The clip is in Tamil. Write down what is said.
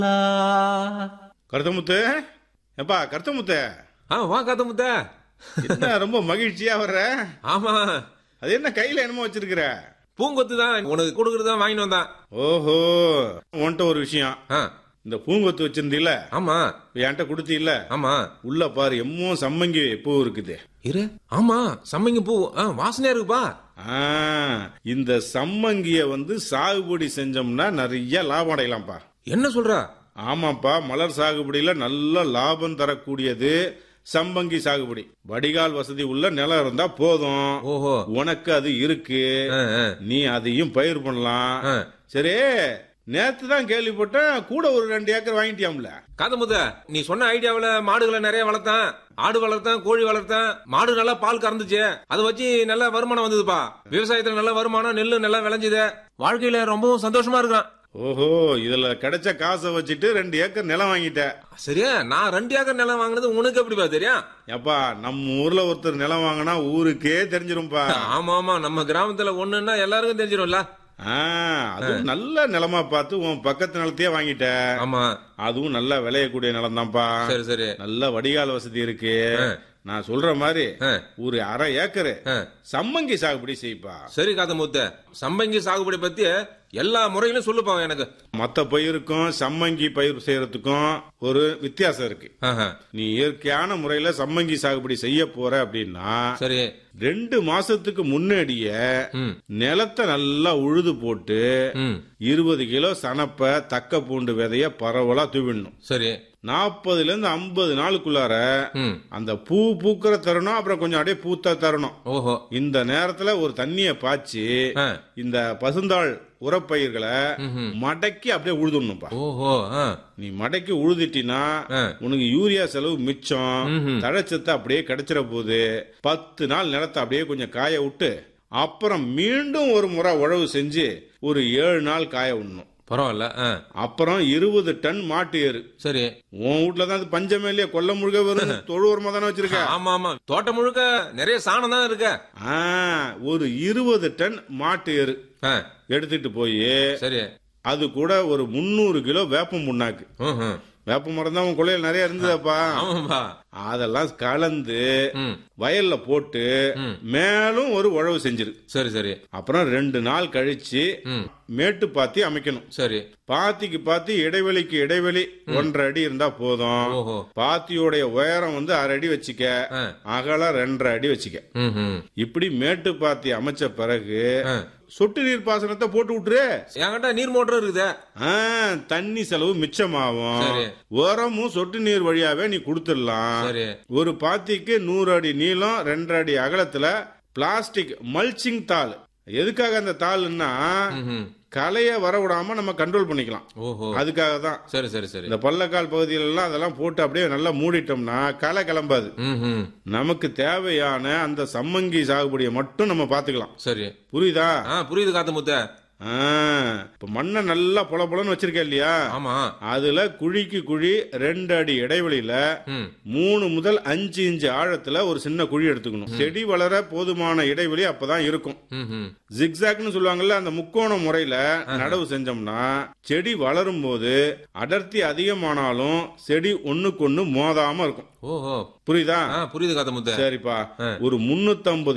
கருத்தமுத்து எப்பா கருத்தமுத்து ஆ வா காத்த முத்த என்ன ரொம்ப மகிழ்ச்சியா வர்ற ஆமா அது என்ன கையில என்னமோ வச்சிருக்கிற பூங்கொத்து தான் உனக்கு கொடுக்கறதா வாங்கிட்டு வந்தான் ஓஹோ உன்கிட்ட ஒரு விஷயம் ஆ இந்த பூங்கொத்து வச்சிருந்தீல ஆமா என்கிட்ட கொடுத்தீல்ல ஆமா உள்ள பாரு எம்மோ சம்மங்கி பூ இருக்குது இரு ஆமா சம்மங்கி பூ ஆ வாசனையா இருக்குப்பா ஆ, இந்த சம்மங்கிய வந்து சாகுபடி செஞ்சோம்னா நிறைய லாபம் அடையலாம்ப்பா என்ன சொல்ற ஆமாப்பா மலர் சாகுபடியில நல்ல லாபம் தரக்கூடியது சம்பங்கி சாகுபடி வடிகால் வசதி உள்ள நிலம் இருந்தா போதும் ஓஹோ உனக்கு அது இருக்கு ஆ, ஆ, நீ அதையும் பயிர் பண்ணலாம் ஆ. சரி நேத்து தான் கேள்விப்பட்டேன் கூட ஒரு ரெண்டு ஏக்கர் வாங்கிட்டியாம்ல காத்த முத்த நீ சொன்ன ஐடியாவுல மாடுகளை நிறைய வளர்த்தேன் ஆடு வளர்த்தேன் கோழி வளர்த்தேன் மாடு நல்லா பால் கறந்துச்சு அதை வச்சு நல்ல வருமானம் வந்ததுப்பா விவசாயத்துல நல்ல வருமானம் நெல்லு நல்லா விளைஞ்சுது வாழ்க்கையில ரொம்பவும் சந்தோஷமா இருக்கான் ஓஹோ இதுல கிடைச்ச காசை வச்சுட்டு ரெண்டு ஏக்கர் நிலம் வாங்கிட்ட சரியா நான் ரெண்டு ஏக்கர் நிலம் வாங்கினது உனக்கு எப்படிப்பா தெரியும் ஏப்பா நம்ம ஊர்ல ஒருத்தர் நிலம் வாங்கினா ஊருக்கே தெரிஞ்சிரும்பா ஆமா ஆமா நம்ம கிராமத்துல ஒண்ணுன்னா எல்லாருக்கும் தெரிஞ்சிடும்ல ஆ, அதுவும் நல்ல நிலமா பார்த்து உன் பக்கத்து நிலத்தையே வாங்கிட்ட ஆமா அதுவும் நல்லா விளையக்கூடிய நிலம் தான்ப்பா சரி சரி நல்ல வடிகால் வசதி இருக்கு நான் சொல்ற மாதிரி ஆ. ஒரு அரை ஏக்கரு ஆ. சம்மங்கி சாகுபடி செய்ப்பா சரி காத்த மூத்த சம்பங்கி சாகுபடி பத்தி எல்லா முறையிலும் சொல்லுப்பா எனக்கு மத்த பயிருக்கும் சம்மங்கி பயிர் செய்யறதுக்கும் ஒரு வித்தியாசம் இருக்கு ஆஹா. நீ இயற்கையான முறையில சம்மங்கி சாகுபடி செய்ய போற அப்படின்னா சரி ரெண்டு மாசத்துக்கு முன்னாடியே ம் நிலத்தை நல்லா உழுது போட்டு ம் இருபது கிலோ சனப்ப தக்க பூண்டு விதைய பரவலா தூவிடணும் சரி நாற்பதுல இருந்து ஐம்பது நாளுக்குள்ளார ம் அந்த பூ பூக்கிற தருணம் அப்புறம் கொஞ்சம் அப்படியே பூத்த தருணம் ஓஹோ இந்த நேரத்துல ஒரு தண்ணிய பாய்ச்சி ஆ. இந்த பசுந்தாள் உரப்பயிர்களை ம்ஹும். மடக்கி அப்படியே உழுதுடணும்ப்பா ஓஹோ ஆ. நீ மடக்கி உழுதிட்டினா ஆ. உனக்கு யூரியா செலவு மிச்சம் ம்ஹும். தழைச்சத்தை அப்படியே கிடைச்சிட போகுது பத்து நாள் நிலத்தை அப்படியே கொஞ்சம் காய விட்டு அப்புறம் மீண்டும் ஒரு முறை உழவு செஞ்சு ஒரு ஏழு நாள் காய விடணும் பரவாயில்ல ஆ. அப்புறம் இருபது டன் மாட்டு ஏறு சரி உன் வீட்டுல தான் அது பஞ்சமே இல்லையா கொல்ல முழுக்க வெறும் தொழு உரமா தானே வச்சிருக்க ஆமா ஆமா தோட்டம் முழுக்க நிறைய சாணம் தான் இருக்க ஆ, ஒரு இருபது டன் மாட்டு எரு ஆ, எடுத்துட்டு போய் சரி அது கூட ஒரு முந்நூறு கிலோ வேப்பம் புண்ணாக்கு ம்ஹும். வேப்ப மரம் தான் உன் கொள்ளையில நிறைய இருந்ததுப்பா ஆமாப்பா அதெல்லாம் கலந்து ம் வயல்ல போட்டு ம். மேலும் ஒரு உழவு செஞ்சிரு சரி சரி அப்புறம் ரெண்டு நாள் கழிச்சு ம் மேட்டு பாத்தி அமைக்கணும் சரி பாத்திக்கு பாத்தி இடைவெளிக்கு இடைவெளி ஒன்றரை அடி இருந்தா போதும் ஓஹோ பாத்தியோடைய உயரம் வந்து அரை அடி வச்சுக்க ஆ. அகலம் ரெண்டரை அடி வச்சுக்க ம்ஹும். இப்படி மேட்டு பாத்தி அமைச்ச பிறகு ஆ. சொட்டு நீர் பாசனத்தை போட்டு விட்டுரு என்கிட்ட நீர் மோட்டர் இருக்குதே ஆ, தண்ணி செலவு மிச்சமாகும் சரி. உரமும் சொட்டு நீர் வழியாவே நீ கொடுத்துடலாம் சரி ஒரு பாத்திக்கு நூறு அடி நீளம் ரெண்டரை அடி அகலத்துல பிளாஸ்டிக் மல்ச்சிங் தாள் எதுக்காக அந்த தாள்னா ம்ஹும். களைய வர விடாம நம்ம கண்ட்ரோல் பண்ணிக்கலாம் ஓஹோ அதுக்காக தான் சரி சரி சரி இந்த பள்ளக்கால் பகுதியில எல்லாம் அதெல்லாம் போட்டு அப்படியே நல்லா மூடிட்டோம்னா களை கிளம்பாது ம்ஹும். நமக்கு தேவையான அந்த சம்மங்கி சாகுபடியை மட்டும் நம்ம பாத்துக்கலாம் சரி புரியுதா ஆ புரியுது காத்த முத்த ஆ, இப்ப மண்ணை நல்லா பொல பொலன்னு வச்சிருக்க இல்லையா ஆமா அதுல குழிக்கு குழி ரெண்டு அடி இடைவெளியில ம் மூணு முதல் அஞ்சு இன்ச்சு ஆழத்துல ஒரு சின்ன குழி எடுத்துக்கணும் செடி வளர போதுமான இடைவெளி அப்பதான் இருக்கும் ம்ஹும். ஜிக்ஸாக்னு சொல்லுவாங்கல்ல அந்த முக்கோண முறையில நடவு செஞ்சோம்னா செடி வளரும் போது அடர்த்தி அதிகமானாலும் செடி ஒண்ணுக்கு ஒண்ணு மோதாம இருக்கும் ஓஹோ புரியுதா ஆ புரியுது காத்த முத்த சரிப்பா ஒரு முன்னூத்தி